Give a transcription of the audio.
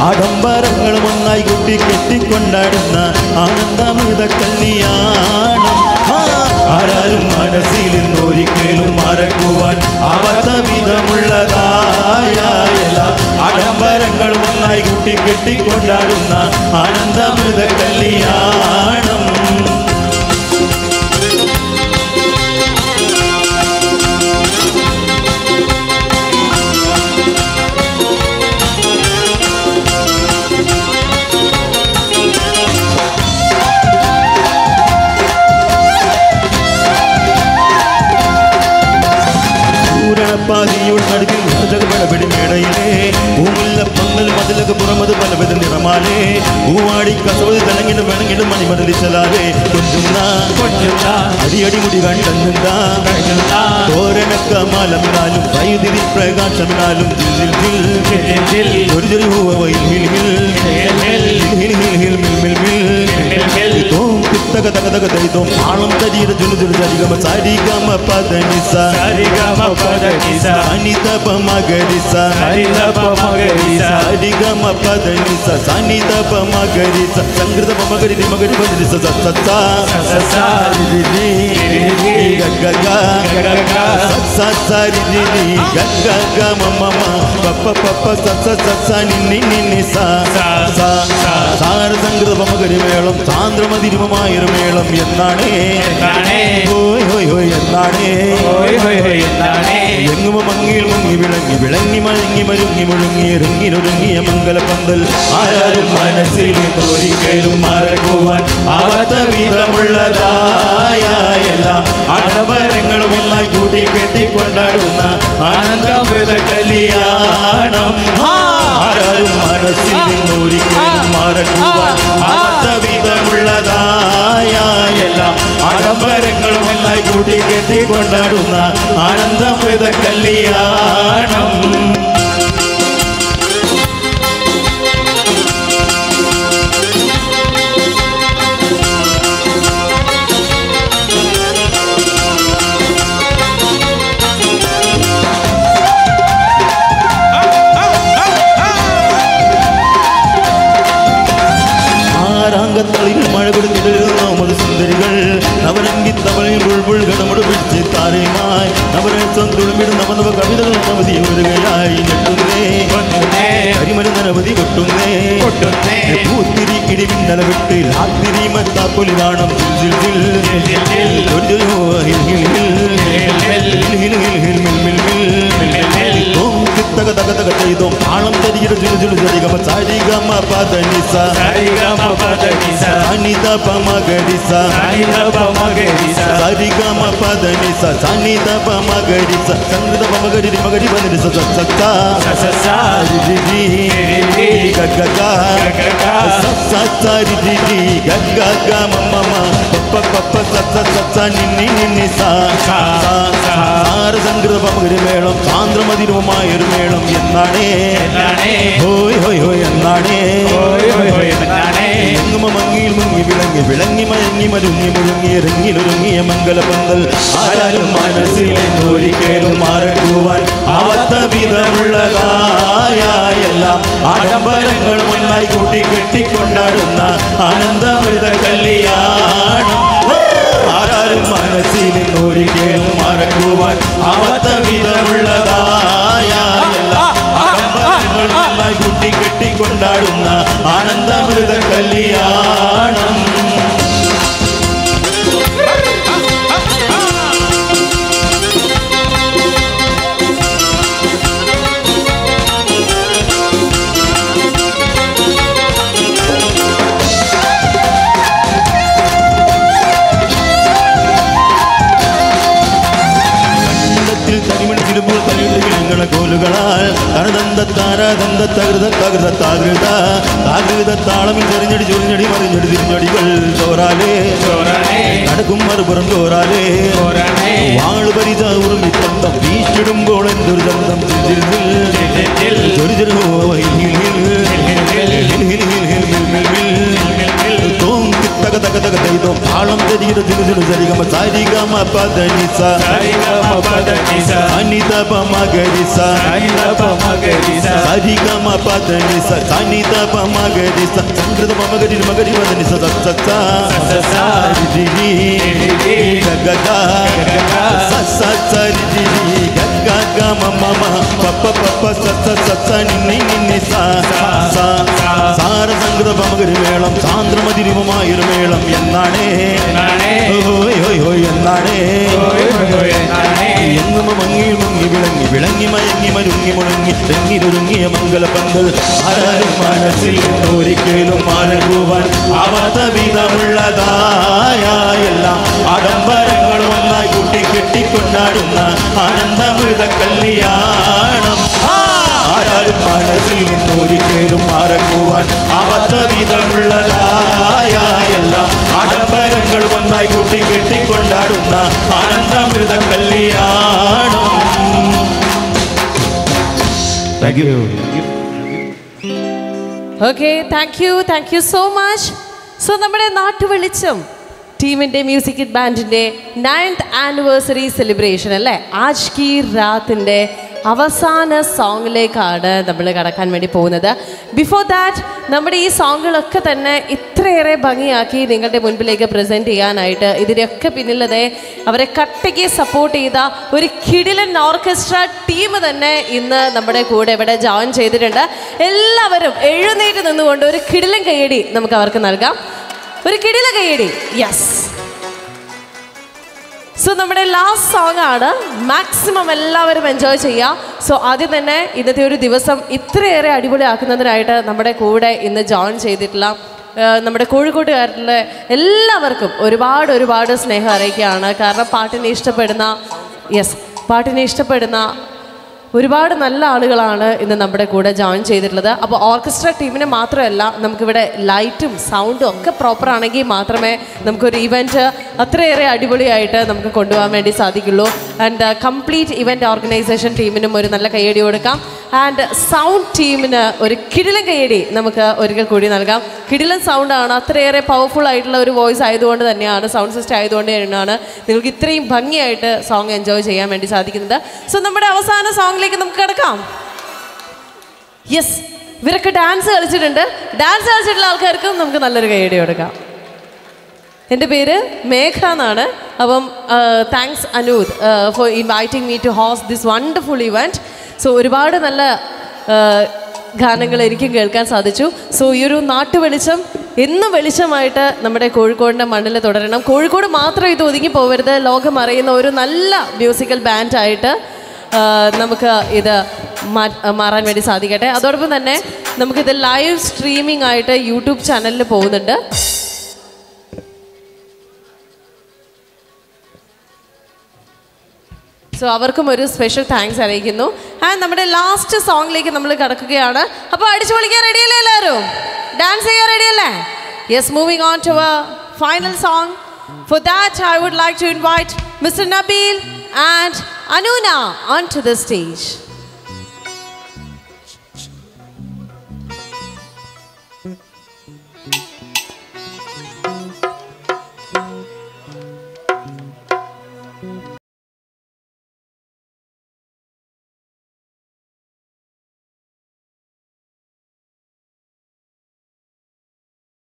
ആഡംബരങ്ങളും ഒന്നായി കൂട്ടി കെട്ടിക്കൊണ്ടാടുന്ന ആനന്ദമൃത കല്യാണം ആ, ആരാലും മനസ്സിൽ ഒരിക്കലും മറക്കുവാൻ ആവാത്ത വിധമുള്ളതായ എല്ലാ ആഡംബരങ്ങളും ഒന്നായി കൂട്ടി കെട്ടിക്കൊണ്ടാടുന്ന ആനന്ദമൃത കല്യാണം പൂരണപ്പാതിയോട് നടുവിൽ ജഗപടപടി മേടയിലേ പൂമുല്ല പന്തൽ മതിലൊക്കെ പുറമത് പലവിധ നിറമാലേ പൂവാടി കസവത് തിളങ്ങിടും വേണമെങ്കിലും മണിമടലിച്ചലാലേ കൊഞ്ചുന്ന കൊഞ്ചുന്ന അടിയടി മുടി കണ്ടെന്താ കഴുകുന്ന തോരണക്ക മാലമിനാലും വൈദ്യുതി പ്രകാശമിനാലും ദിൽ ദിൽ ദിൽ ദിൽ ദിൽ ഒരു ചെറിയ ഹൂവയിൽ ഹിൽ ഹിൽ ഹിൽ ഹിൽ ഹിൽ ഹിൽ ഹിൽ മിൽ മിൽ മിൽ ഹിൽ ഹിൽ തോം തിത്തക തക തക തൈതോം ആളം തരീര ജുനു ജുനു ജരിഗമ സാരിഗമ പദനിസ സരിഗമ പദനിസ അനിതപ മകരിസ ഹരിതപ മകരിസ സരിഗമ പദനിസ സനിതപ മകരിസ സംഗൃത മകരി മകരി പദനിസ സത്ത സസ രിരി ഗഗഗ ഗഗഗ സരി രി ഗഗഗ മമ പപ്പ പപ്പ സസ സസ നിന്നി നിന്നി സ സ സാര സംഗൃത മകരി മേളം സാന്ദ്രമതിരുമമായൊരു മേളം എന്നാണേ എന്നാണേ ഹോയ് ഹോയ് ഹോയ് എന്നാണേ ഹോയ് ഹോയ് ഹോയ് എന്നാണേ എങ്ങുമ മങ്ങിയിൽ മുങ്ങി വിളങ്ങി വിളങ്ങി മഴങ്ങി മരുങ്ങി മുഴുങ്ങി ഇറങ്ങിനൊരുങ്ങിയ മംഗലപ്പന്തൽ ആരാരും മനസ്സിൽ ഒരിക്കലും മറക്കുവാൻ ആവാത്ത വിധമുള്ളതായ എല്ലാ ആഡംബരങ്ങളും ഒന്നായി കൂട്ടി കെട്ടിക്കൊണ്ടാടുന്ന ആനന്ദമൃത കല്യാണം ആരാരും മനസ്സിൽ ഒരിക്കലും മറക്കുവാൻ ആവാത്ത വിധമുള്ളതായ എല്ലാ ആഡംബരങ്ങളും ഒന്നായി കൂട്ടി കെട്ടിക്കൊണ്ടാടുന്ന ആനന്ദമൃത കല്യാണം ആറാങ്കത്തളിൽ മഴ കൊടുത്തിടുന്ന മധുസുന്ദരികൾ നവരങ്കി തവളയിൽ ബുൾബുൾ കടമുട പിടിച്ച് താരയുമായി നവരസം തുളുമ്പിടും നവനവ കവിതകൾ നവതി ഒരുകയായി ഞെട്ടുന്നേ കൊണ്ടുന്നേ കരിമരുന്നനവധി കൊട്ടുന്നേ കൊട്ടുന്നേ പൂത്തിരി കിടിവിന്നല വിട്ട് ലാത്തിരി മത്താപ്പൊലിനാണം ജിൽ ജിൽ ജിൽ ദിൽ ദിൽ ഒരു ജോ ഹിൽ ഹിൽ ഹിൽ ഹിൽ ഹിൽ ഹിൽ ഹിൽ മിൽ മിൽ മിൽ മിൽ മിൽ ഓം കിത്തക തക തക ചെയ്തോം ആളം തരികിട ജുലു ജുലു ജരിഗമ സാരിഗമ പദനിസ സരിഗമ പദനിസ സനിത പമഗരിസ ഹരിതപ മകരിസ സരിഗമ പദനിസ സനിത പമഗരിസ സംഗൃത പമഗരി മഗരി പദനിസ സത്ത സസ രിരി ഗഗഗ ഗഗഗ സരി രി ഗഗഗ മമ പപ്പ പപ്പ സത്ത സത്ത നിന്നി നിന്നി സാ സാ, സാ. സാര സംഗൃത പമഗരി മേളം സാന്ദ്രമതിരുവമായൊരു മേളം എന്നാണേ എന്നാണേ ഹോയ് ഹോയ് ഹോയ് എന്നാണേ ഹോയ് ഹോയ് ഹോയ് എന്നാണേ എങ്ങുമ മങ്ങിയിൽ മുങ്ങി വിളങ്ങി വിളങ്ങി മയങ്ങി മരുങ്ങി മുഴുങ്ങി ഇറങ്ങിലൊരുങ്ങിയ മംഗലപന്തൽ ആരാലും മനസ്സിൽ ഒരിക്കലും മറക്കുവാൻ ആവത്ത വിധമുള്ളതായ എല്ലാം ആഡംബരങ്ങളും ഒന്നായി കൂട്ടി കെട്ടിക്കൊണ്ടാടുന്ന ആനന്ദമൃത കല്യാണം ആരാലും മനസ്സിൽ ഒരിക്കലും മറക്കുവാൻ ആവത്ത വിധമുള്ളതായ എല്ലാം ആഡംബരങ്ങളും ഒന്നായി കൂട്ടി കെട്ടിക്കൊണ്ടാടുന്ന ആനന്ദമൃത കല്യാണം കണ്ടത്തിൽ തനിമണി തിരുമ്പോൾ തനിയുടെ കോലുകളാൽ തനതന്ത താരാതന്ത തകൃത തകൃത താകൃത താകൃത താളമിൽ ചെറിഞ്ഞടി ചൊറിഞ്ഞടി മറിഞ്ഞടി തിരിഞ്ഞടികൾ ചോറാലേ ചോരണേ നടക്കും മറുപുറം ചോറാലേ ചോരണേ വാള് പരിച ഉറുമി തന്തം വീശിടുമ്പോൾ എന്തൊരു ചന്തം ദിൽ ദിൽ ചൊരി ചൊരി ഹോ ഹിൽ ഹിൽ ഹിൽ ഹിൽ ഹിൽ ഹിൽ ഹിൽ ഹിൽ മിൽ മിൽ മിൽ തോം തിത്തക തക തക തൈതോം താളം തരികിട തിരുതിരു സരിഗമ സരിഗമ പദനിസ സരിഗമപദനിസ അനിതപ മകരിസ സരിഗമപഗരിസ സരിഗമ പദനിസ സനിതപ മകരിസ സംകൃത മമകരി മകരി മദനിസ സത്സ സസ രിരി ഗഗ സസ സരി ഗഗ ഗമ മമ പപ്പ പപ്പ സസ സസ നിന്നി നിന്നി സ സ സാര സംകൃത പമകരി മേളം സാന്ദ്രമതിരിമമായൊരു മേളം എന്നാണേ എന്നാണേ ഹോയ് ഹോയ് ഹോയ് എന്നാണേ ഹോയ് ഹോയ് ഹോയ് എന്നാണേ എങ്ങും മങ്ങി മുങ്ങി വിളങ്ങി വിളങ്ങി മയങ്ങി മരുങ്ങി മുണങ്ങി തെങ്ങിലൊരുങ്ങിയ മംഗലപ്പന്തൽ ആരാരും മനസ്സിൽ ഒരിക്കലും മാലകൂവാൻ അവത വിധമുള്ളതായ എല്ലാം ആഡംബരങ്ങൾ ഒന്നായി കൂട്ടി കെട്ടിക്കൊണ്ടാടുന്ന ആനന്ദമൃത കല്യാണം ആ, ആരാരും മനസ്സിൽ ഒരിക്കലും മാറക്കുവാൻ അവത വിധമുള്ളതായ എല്ലാം ആഡംബരങ്ങൾ ഒന്നായി കൂട്ടി കെട്ടിക്കൊണ്ടാടുന്ന ആനന്ദമൃത കല്യാണം thank you okay thank you thank you so much so നമ്മുടെ നാട്ടുവെളിച്ചം ടീമിൻ്റെ മ്യൂസിക് ബാൻഡിൻ്റെ നയൻത് ആനിവേഴ്സറി സെലിബ്രേഷൻ അല്ലേ ആജ് കി റാത്തിൻ്റെ അവസാന സോങ്ങിലേക്കാണ് നമ്മൾ കടക്കാൻ വേണ്ടി പോകുന്നത് ബിഫോർ ദാറ്റ് നമ്മുടെ ഈ സോങ്ങുകളൊക്കെ തന്നെ ഇത്രയേറെ ഭംഗിയാക്കി നിങ്ങളുടെ മുൻപിലേക്ക് പ്രസൻറ്റ് ചെയ്യാനായിട്ട് ഇതിൻ്റെയൊക്കെ പിന്നിലതേ അവരെ കട്ടയ്ക്ക് സപ്പോർട്ട് ചെയ്ത ഒരു കിടിലൻ ഓർക്കസ്ട്ര ടീം തന്നെ ഇന്ന് നമ്മുടെ കൂടെ ഇവിടെ ജോയിൻ ചെയ്തിട്ടുണ്ട് എല്ലാവരും എഴുന്നേറ്റ് നിന്നുകൊണ്ട് ഒരു കിടിലൻ കൈയടി നമുക്ക് അവർക്ക് നൽകാം ഒരു കിടില കൈയടി യെസ് സോ നമ്മുടെ ലാസ്റ്റ് സോങ് ആണ് മാക്സിമം എല്ലാവരും എൻജോയ് ചെയ്യുക സോ ആദ്യം തന്നെ ഇന്നത്തെ ഒരു ദിവസം ഇത്രയേറെ അടിപൊളിയാക്കുന്നതിനായിട്ട് നമ്മുടെ കൂടെ ഇന്ന് ജോയിൻ ചെയ്തിട്ടുള്ള ആ, നമ്മുടെ കോഴിക്കോട്ടുകാരിലെ എല്ലാവർക്കും ഒരുപാട് ഒരുപാട് സ്നേഹം അറിയിക്കുകയാണ് കാരണം പാട്ടിനെ ഇഷ്ടപ്പെടുന്ന യെസ് പാട്ടിനെ ഇഷ്ടപ്പെടുന്ന ഒരുപാട് നല്ല ആളുകളാണ് ഇന്ന് നമ്മുടെ കൂടെ ജോയിൻ ചെയ്തിട്ടുള്ളത് അപ്പോൾ ഓർക്കസ്ട്ര ടീമിന് മാത്രമല്ല നമുക്കിവിടെ ലൈറ്റും സൗണ്ടും ഒക്കെ പ്രോപ്പർ ആണെങ്കിൽ മാത്രമേ നമുക്കൊരു ഇവൻറ്റ് അത്രയേറെ അടിപൊളിയായിട്ട് നമുക്ക് കൊണ്ടുപോകാൻ വേണ്ടി സാധിക്കുള്ളൂ ആൻഡ് കംപ്ലീറ്റ് ഇവൻറ്റ് ഓർഗനൈസേഷൻ ടീമിനും ഒരു നല്ല കയ്യടി കൊടുക്കാം ആൻഡ് സൗണ്ട് ടീമിന് ഒരു കിടിലൻ കയ്യടി നമുക്ക് ഒരിക്കൽ കൂടി നൽകാം കിടിലൻ സൗണ്ടാണ് അത്രയേറെ പവർഫുൾ ആയിട്ടുള്ള ഒരു വോയിസ് ആയതുകൊണ്ട് തന്നെയാണ് സൗണ്ട് സിസ്റ്റം ആയതുകൊണ്ട് തന്നെയാണ് നിങ്ങൾക്ക് ഇത്രയും ഭംഗിയായിട്ട് സോങ് എൻജോയ് ചെയ്യാൻ വേണ്ടി സാധിക്കുന്നത് സോ നമ്മുടെ അവസാന സോങ്ങിലേക്ക് നമുക്ക് കിടക്കാം യെസ് ഇവരൊക്കെ ഡാൻസ് കളിച്ചിട്ടുണ്ട് ഡാൻസ് കളിച്ചിട്ടുള്ള ആൾക്കാർക്കും നമുക്ക് നല്ലൊരു കൈയടി കൊടുക്കാം എൻ്റെ പേര് മേഘ എന്നാണ് അപ്പം thanks അനൂദ് for inviting me to host this wonderful event so ഒരുപാട് നല്ല ആ, ഗാനങ്ങൾ എനിക്കും കേൾക്കാൻ സാധിച്ചു സോ ഈ ഒരു നാട്ടുവെളിച്ചം എന്നും വെളിച്ചമായിട്ട് നമ്മുടെ കോഴിക്കോടിൻ്റെ മണ്ണിൽ തുടരണം കോഴിക്കോട് മാത്രം ഇത് ഒതുങ്ങി പോകരുത് ലോകം അറിയുന്ന ഒരു നല്ല മ്യൂസിക്കൽ ബാൻഡായിട്ട് നമുക്ക് ഇത് മാ- മാറാൻ വേണ്ടി സാധിക്കട്ടെ അതോടൊപ്പം തന്നെ നമുക്കിത് ലൈവ് സ്ട്രീമിംഗ് ആയിട്ട് യൂട്യൂബ് ചാനലിൽ പോകുന്നുണ്ട് സോ അവർക്കും ഒരു സ്പെഷ്യൽ താങ്ക്സ് അറിയിക്കുന്നു ആൻഡ് നമ്മുടെ ലാസ്റ്റ് സോങ്ങിലേക്ക് നമ്മൾ കിടക്കുകയാണ് അപ്പോൾ അടിച്ചു പൊളിക്കാൻ റെഡിയല്ലേ എല്ലാവരും ഡാൻസ് ചെയ്യാൻ റെഡിയല്ലേ yes moving on to a final song for that I would like to invite mister Nabeel and Anoona on to the stage